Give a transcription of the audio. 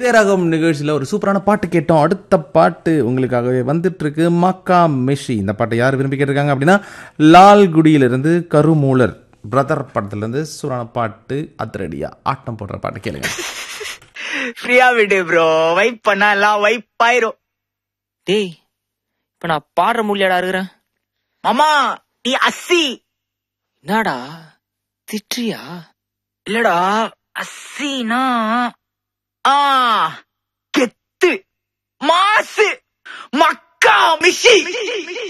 இதே ராகம் நிகழ்ச்சியில் ஒரு சூப்பரான பாட்டு கேட்டோம் அடுத்த பாட்டு உங்களுக்காகவே வந்துட்டு இருக்கு மக்கா மெஷி இந்த பாட்டை யார் விரும்பி கேட்டிருக்காங்க அப்படின்னா லால்குடியிலிருந்து கருமூலர் பிரதர் படத்துலேருந்து சூப்பரான பாட்டு அதிரடியா ஆட்டம் போடுற பாட்டு கேளுங்க ஃப்ரீயா விடு ப்ரோ வைப் பண்ணா எல்லாம் வைப் ஆயிரும் டேய் இப்ப நான் பாடுற முடியாடா இருக்கிறேன் மாமா நீ அஸ்ஸி என்னடா திட்டுறியா இல்லடா அஸ்ஸினா ஆ கெத்து மாசு மக்கா மிஷி